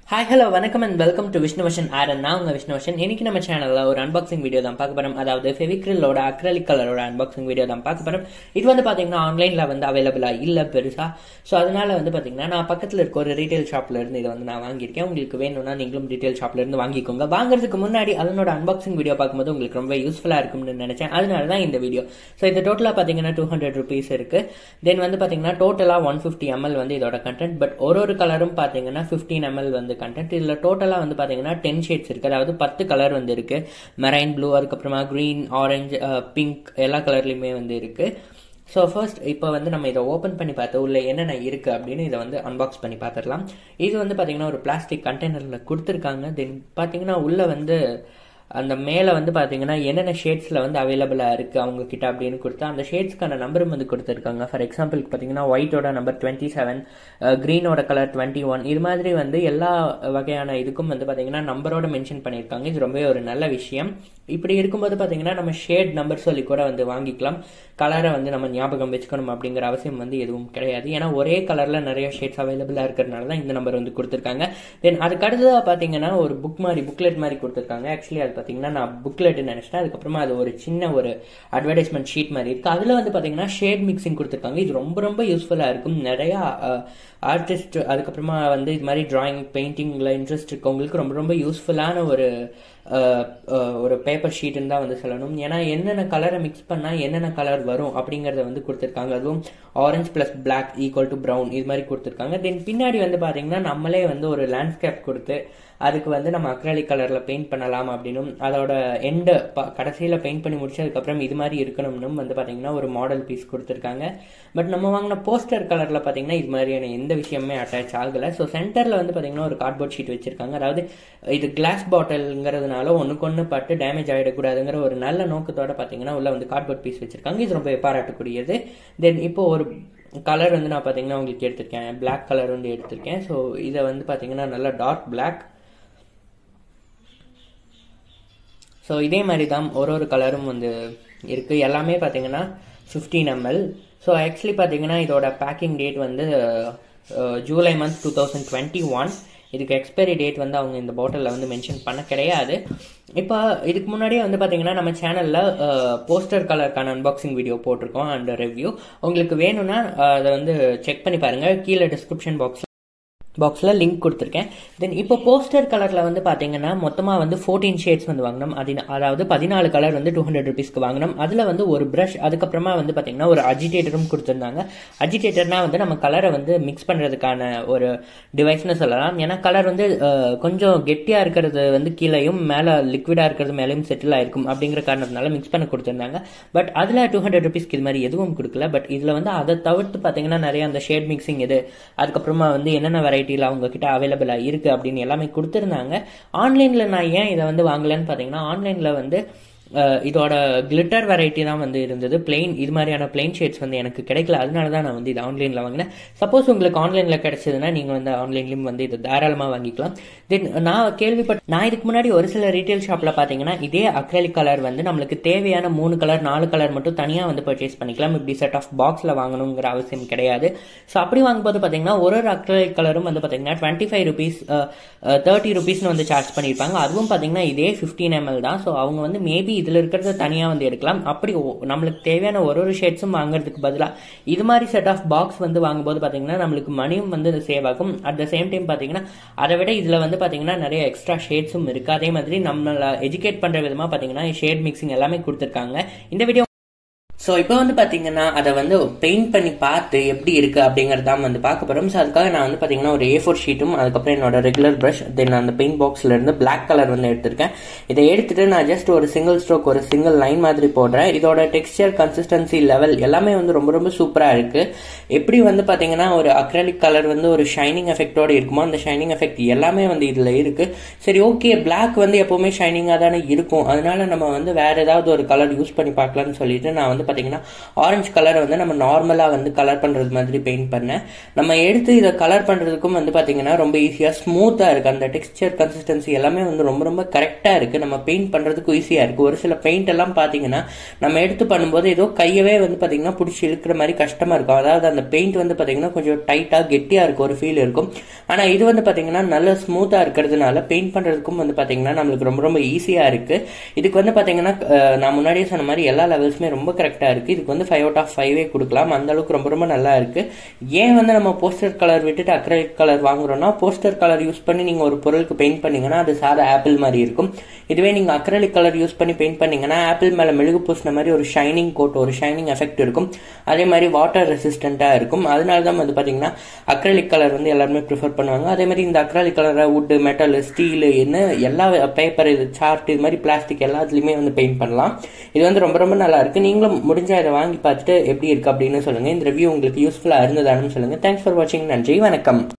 hi hello வணக்கம் and welcome to Vishnuvashan Aaran நான் உங்க விஷ்ணுவஷன் இன்னைக்கு நம்ம சேனல்ல ஒரு அன்பாக்சிங் வீடியோ தான் பார்க்க போறோம் அதாவது ஃபெவிக்ரிலோட அக்ரலிக் கலரோட அன்பாக்சிங் வீடியோ தான் பார்க்க போறோம் இது வந்து பாத்தீங்கன்னா ஆன்லைன்ல வந்து அவைலபிளா இல்ல பெருசா ஸோ அதனால வந்து பாத்தீங்கன்னா நான் பக்கத்துல இருக்க ஒரு ரீட்டைல் ஷாப்ல இருந்து இதை வந்து நான் வாங்கியிருக்கேன் உங்களுக்கு வேணும்னா நீங்களும் ரீட்டைல் ஷாப்ல இருந்து வாங்கிக்கோங்க வாங்குறதுக்கு முன்னாடி அதனோட அன்பாக்சிங் வீடியோ பார்க்கும்போது உங்களுக்கு ரொம்ப யூஸ்ஃபுல்லா இருக்கும்னு நினைச்சேன் அதனால தான் இந்த வீடியோ ஸோ இது டோட்டலா பாத்தீங்கன்னா டூ ஹண்ட்ரட் ருபீஸ் இருக்கு தென் வந்து பாத்தீங்கன்னா டோட்டலா ஒன் ஃபிஃப்டி எம்எல் வந்து இதோட கண்டென்ட் பட் ஒரு ஒரு கலரும் பாத்தீங்கன்னா ஃபிஃப்டீன் எம்எல் வந்து கண்டென்ட் இதுல டோட்டலா வந்து பாத்தீங்கன்னா டென் ஷேட்ஸ் இருக்கு அதாவது பத்து கலர் வந்து இருக்கு மெரைன் ப்ளூ அதுக்கப்புறமா கிரீன் ஆரஞ்சு பிங்க் எல்லா கலர்லயுமே வந்து இருக்கு ஸோ ஃபர்ஸ்ட் இப்போ வந்து நம்ம இதை ஓப்பன் பண்ணி பார்த்து உள்ள என்னென்ன இருக்கு அப்படின்னு இதை வந்து அன்பாக்ஸ் பண்ணி பார்த்துடலாம் இது வந்து பாத்தீங்கன்னா ஒரு பிளாஸ்டிக் கண்டெய்னரில் கொடுத்துருக்காங்க தென் பார்த்தீங்கன்னா உள்ள வந்து அந்த மேலே வந்து பார்த்தீங்கன்னா என்னென்ன ஷேட்ஸில் வந்து அவைலபிளாக இருக்குது அவங்க கிட்ட அப்படின்னு கொடுத்தா அந்த ஷேட்ஸ்க்கான நம்பரும் வந்து கொடுத்துருக்காங்க ஃபார் எக்ஸாம்பிளுக்கு பார்த்தீங்கன்னா ஒயிட்டோட நம்பர் டுவெண்ட்டி செவன் க்ரீனோட கலர் டுவெண்ட்டி ஒன் இது மாதிரி வந்து எல்லா வகையான இதுக்கும் வந்து பார்த்தீங்கன்னா நம்பரோட மென்ஷன் பண்ணியிருக்காங்க இது ரொம்பவே ஒரு நல்ல விஷயம் இப்படி இருக்கும்போது பார்த்தீங்கன்னா நம்ம ஷேட் நம்பர் சொல்லி கூட வந்து வாங்கிக்கலாம் கலரை வந்து நம்ம ஞாபகம் வச்சுக்கணும் அப்படிங்கிற அவசியம் வந்து எதுவும் கிடையாது ஏன்னா ஒரே கலரில் நிறைய ஷேட்ஸ் அவைலபிளாக இருக்கிறதுனால தான் இந்த நம்பர் வந்து கொடுத்துருக்காங்க தென் அதுக்கு அடுத்ததாக பார்த்தீங்கன்னா ஒரு புக் மாதிரி புக்லெட் மாதிரி கொடுத்துருக்காங்க ஆக்சுவலி அது பார்த்தீங்கன்னா நான் புக்லெட் நினைச்சிட்டேன் அதுக்கப்புறமா அது ஒரு சின்ன ஒரு அட்வர்டைஸ்மெண்ட் ஷீட் மாதிரி இருக்கு அதில் வந்து பார்த்தீங்கன்னா ஷேட் மிக்சிங் கொடுத்துருக்காங்க இது ரொம்ப ரொம்ப யூஸ்ஃபுல்லாக இருக்கும் நிறையா ஆர்டிஸ்ட் அதுக்கப்புறமா வந்து இது மாதிரி டிராயிங் பெயிண்டிங்கில் இன்ட்ரெஸ்ட் இருக்கவங்களுக்கு ரொம்ப ரொம்ப யூஸ்ஃபுல்லான ஒரு ஒரு பேப்பர் ஷீட்டுன்னு தான் வந்து சொல்லணும் ஏன்னா என்னென்ன கலரை மிக்ஸ் பண்ணால் என்னென்ன கலர் வரும் அப்படிங்கிறத வந்து கொடுத்துருக்காங்க அதுவும் orange plus black equal to brown இது மாதிரி கொடுத்துருக்காங்க தென் பின்னாடி வந்து பார்த்தீங்கன்னா நம்மளே வந்து ஒரு லேண்ட்ஸ்கேப் கொடுத்து அதுக்கு வந்து நம்ம அக்ராலிக் கலரில் பெயிண்ட் பண்ணலாம் அப்படின்னும் அதோட எண்டு கடைசியில் பெயிண்ட் பண்ணி முடிச்சதுக்கப்புறம் இது மாதிரி இருக்கணும்னு வந்து பார்த்தீங்கன்னா ஒரு மாடல் பீஸ் கொடுத்துருக்காங்க பட் நம்ம வாங்கின போஸ்டர் கலரில் பார்த்தீங்கன்னா இது மாதிரியான எந்த விஷயமே அட்டாச் ஆகலை ஸோ சென்டரில் வந்து பார்த்தீங்கன்னா ஒரு கார்ட்போர்ட் ஷீட் வச்சிருக்காங்க அதாவது இது கிளாஸ் பாட்டில்ங்கிறதுனால ஒன்றுக்கு ஒன்று பட்டு டேமேஜ் ஆகிடக்கூடாதுங்கிற ஒரு நல்ல நோக்கத்தோட பார்த்தீங்கன்னா உள்ள வந்து கார்ட்போர்ட் பீஸ் வச்சிருக்காங்க இது ரொம்ப பாராட்டக்கூடியது தென் இப்போ ஒரு கலர் வந்து நான் பார்த்தீங்கன்னா உங்களுக்கு எடுத்திருக்கேன் பிளாக் கலர் வந்து எடுத்திருக்கேன் ஸோ இதை வந்து பார்த்தீங்கன்னா நல்லா டார்க் பிளாக் ஸோ இதே மாதிரி தான் ஒரு ஒரு கலரும் வந்து இருக்குது எல்லாமே பார்த்தீங்கன்னா ஃபிஃப்டீன் எம்எல் ஸோ ஆக்சுவலி பார்த்தீங்கன்னா இதோட பேக்கிங் டேட் வந்து July month two thousand twenty one இதுக்கு எக்ஸ்பைரி டேட் வந்து அவங்க இந்த பாட்டிலில் வந்து மென்ஷன் பண்ண கிடையாது இப்போ இதுக்கு முன்னாடியே வந்து பார்த்தீங்கன்னா நம்ம சேனலில் போஸ்டர் கலருக்கான அன்பாக்சிங் வீடியோ போட்டிருக்கோம் அண்ட் ரிவ்யூ உங்களுக்கு வேணும்னா அதை வந்து செக் பண்ணி பாருங்கள் கீழே டிஸ்கிரிப்ஷன் பாக்ஸில் பாக்ஸில் லிங்க் கொடுத்துருக்கேன் தென் இப்போ போஸ்டர் கலரில் வந்து பார்த்தீங்கன்னா மொத்தமாக வந்து ஃபோர்டீன் ஷேட்ஸ் வந்து வாங்கினோம் அது அதாவது பதினாலு கலர் வந்து டூ ஹண்ட்ரட் ருபீஸ்க்கு வாங்கினோம் அதில் வந்து ஒரு ப்ரஷ் அதுக்கப்புறமா வந்து பார்த்தீங்கன்னா ஒரு அஜிடேட்டரும் கொடுத்துருந்தாங்க அஜிடேட்டர்னா வந்து நம்ம கலரை வந்து மிக்ஸ் பண்ணுறதுக்கான ஒரு டிவைஸ்னு சொல்லலாம் ஏன்னா கலர் வந்து கொஞ்சம் கெட்டியாக இருக்கிறது வந்து கீழேயும் மேலே லிக்விடாக இருக்கிறது மேலேயும் செட்டில் ஆயிருக்கும் அப்படிங்கிற காரணத்தினால மிக்ஸ் பண்ண கொடுத்துருந்தாங்க பட் அதில் டூ ஹண்ட்ரட் ருபீஸ்க்கு இது மாதிரி எதுவும் கொடுக்கல பட் இதில் வந்து அதை தவிர்த்து பார்த்தீங்கன்னா நிறைய அந்த ஷேட் மிக்சிங் இது அதுக்கப்புறமா வந்து என்னென்ன வெரைட்டி வெரைட்டியில் அவங்க கிட்ட அவைலபிளாக இருக்குது அப்படின்னு எல்லாமே கொடுத்துருந்தாங்க ஆன்லைனில் நான் ஏன் இதை வந்து வாங்கலன்னு பார்த்தீங்கன்னா ஆன்லைனில் வந்து இதோட கிளிட்டர் வெரைட்டி தான் வந்து இருந்தது பிளெயின் இது மாதிரியான பிளெயின் ஷேட்ஸ் வந்து எனக்கு கிடைக்கல அதனால தான் நான் வந்து இது ஆன்லைனில் வாங்கினேன் சப்போஸ் உங்களுக்கு ஆன்லைனில் கிடைச்சதுன்னா நீங்கள் வந்து ஆன்லைன்லேயும் வந்து இது தாராளமாக வாங்கிக்கலாம் தென் நான் கேள்விப்பட்ட நான் இதுக்கு முன்னாடி ஒரு சில ரீட்டைல் ஷாப்பில் பார்த்தீங்கன்னா இதே அக்ரலிக் கலர் வந்து நம்மளுக்கு தேவையான மூணு கலர் நாலு கலர் மட்டும் தனியாக வந்து பர்ச்சேஸ் பண்ணிக்கலாம் இப்படி செட் ஆஃப் பாக்ஸில் வாங்கணுங்கிற அவசியம் கிடையாது ஸோ அப்படி வாங்கும்போது பார்த்தீங்கன்னா ஒரு ஒரு அக்ரலிக் கலரும் வந்து பார்த்தீங்கன்னா டுவெண்ட்டி ஃபைவ் ருபீஸ் தேர்ட்டி ருபீஸ்னு வந்து சார்ஜ் பண்ணியிருப்பாங்க அதுவும் பார்த்தீங்கன்னா இதே ஃபிஃப்டீன் எம்எல் தான் ஸோ அவங்க வந்து மேபி இதில் இருக்கிறத தனியாக வந்து எடுக்கலாம் அப்படி நம்மளுக்கு தேவையான ஒரு ஒரு ஷேட்ஸும் வாங்குறதுக்கு பதிலாக இது மாதிரி செட் ஆஃப் பாக்ஸ் வந்து வாங்கும்போது பார்த்தீங்கன்னா நம்மளுக்கு மணியும் வந்து சேவ் ஆகும் அட் த சேம் டைம் பார்த்தீங்கன்னா அதை விட இதில் வந்து பார்த்தீங்கன்னா நிறைய எக்ஸ்ட்ரா ஷேட்ஸும் இருக்குது அதே மாதிரி நம்மளை எஜுகேட் பண்ணுற விதமாக பார்த்தீங்கன்னா ஷேட் மிக்சிங் எல்லாமே கொடுத்துருக்காங்க இந்த வீடியோ ஸோ இப்போ வந்து பார்த்தீங்கன்னா அதை வந்து பெயிண்ட் பண்ணி பார்த்து எப்படி இருக்கு அப்படிங்கிறது தான் வந்து பார்க்க போகிறோம் ஸோ அதுக்காக நான் வந்து பார்த்தீங்கன்னா ஒரு ஏ ஃபோர் ஷீட்டும் அதுக்கப்புறம் என்னோட ரெகுலர் ப்ரஷ் தென் அந்த பெயிண்ட் பாக்ஸ்ல இருந்து பிளாக் கலர் வந்து எடுத்திருக்கேன் இதை எடுத்துட்டு நான் ஜஸ்ட் ஒரு சிங்கிள் ஸ்ட்ரோக் ஒரு சிங்கிள் லைன் மாதிரி போடுறேன் இதோட டெக்ஸ்டர் கன்சிஸ்டன்சி லெவல் எல்லாமே வந்து ரொம்ப ரொம்ப சூப்பராக இருக்கு எப்படி வந்து பார்த்தீங்கன்னா ஒரு அக்ரலிக் கலர் வந்து ஒரு ஷைனிங் எஃபெக்டோட இருக்குமோ அந்த ஷைனிங் எஃபெக்ட் எல்லாமே வந்து இதில் இருக்கு சரி ஓகே பிளாக் வந்து எப்பவுமே ஷைனிங்காக தானே இருக்கும் அதனால நம்ம வந்து வேற ஏதாவது ஒரு கலர் யூஸ் பண்ணி பார்க்கலாம்னு சொல்லிட்டு நான் வந்து பார்த்தீங்கன்னா ஆரஞ்சு கலரை வந்து நம்ம நார்மலாக வந்து கலர் பண்ணுறது மாதிரி பெயிண்ட் பண்ணேன் நம்ம எடுத்து இதை கலர் பண்ணுறதுக்கும் வந்து பார்த்தீங்கன்னா ரொம்ப ஈஸியாக ஸ்மூத்தாக இருக்குது அந்த டெக்ஸ்டர் கன்சிஸ்டன்சி எல்லாமே வந்து ரொம்ப ரொம்ப கரெக்டாக இருக்குது நம்ம பெயிண்ட் பண்ணுறதுக்கும் ஈஸியாக இருக்குது ஒரு சில பெயிண்ட் எல்லாம் பார்த்தீங்கன்னா நம்ம எடுத்து பண்ணும்போது ஏதோ கையவே வந்து பார்த்தீங்கன்னா பிடிச்சி இழுக்கிற மாதிரி கஷ்டமாக இருக்கும் அதாவது அந்த பெயிண்ட் வந்து பார்த்தீங்கன்னா கொஞ்சம் டைட்டாக கெட்டியாக இருக்கும் ஒரு ஃபீல் இருக்கும் ஆனால் இது வந்து பார்த்தீங்கன்னா நல்ல ஸ்மூத்தாக இருக்கிறதுனால பெயிண்ட் பண்ணுறதுக்கும் வந்து பார்த்தீங்கன்னா நம்மளுக்கு ரொம்ப ரொம்ப ஈஸியாக இருக்குது இதுக்கு வந்து பார்த்தீங்கன்னா அஹ், நான் முன்னாடியே சொன்ன மாதிரி எல்லா லெவல்ஸுமே ரொம்ப கரெக்டாக இருக்குது இதுக்கு வந்து ஃபைவ் அவுட் ஆஃப் ஃபைவே கொடுக்கலாம் அந்த அளவுக்கு ரொம்ப ரொம்ப நல்லா இருக்குது ஏன் வந்து நம்ம போஸ்டர் கலர் விட்டுட்டு அக்ரலிக் கலர் வாங்குறோம்னா போஸ்டர் கலர் யூஸ் பண்ணி நீங்கள் ஒரு பொருளுக்கு பெயிண்ட் பண்ணீங்கன்னா அது சாதா ஆப்பிள் மாதிரி இருக்கும் இதுவே நீங்கள் அக்ரலிக் கலர் யூஸ் பண்ணி பெயிண்ட் பண்ணீங்கன்னா ஆப்பிள் மேலே மெழுகு பூசின மாதிரி ஒரு ஷைனிங் கோட் ஒரு ஷைனிங் எஃபெக்ட் இருக்கும் அதே மாதிரி வாட்டர் ரெசிஸ்டண்ட்டாக இருக்கும் அதனால தான் வந்து பார்த்தீங்கன்னா அக்ரலிக் கலர் வந்து எல்லாருமே ப்ரிஃபர் பண்ணுவாங்க அதே மாதிரி இந்த அக்ரலிக் கலரை வுட்டு மெட்டல் ஸ்டீல் என்ன எல்லா பேப்பர் இது சார்ட் இது மாதிரி பிளாஸ்டிக் எல்லாத்துலேயுமே வந்து பெயிண்ட் பண்ணலாம் இது வந்து ரொம்ப ரொம்ப நல்லா இருக்கு நீங்களும் முடிஞ்சா இதை வாங்கி பார்த்துட்டு எப்படி இருக்கு அப்படின்னு சொல்லுங்க இந்த ரிவ்யூ உங்களுக்கு யூஸ்ஃபுல்லாக இருந்ததானு சொல்லுங்க தேங்க்ஸ் ஃபார் வாட்சிங் நன்றி வணக்கம்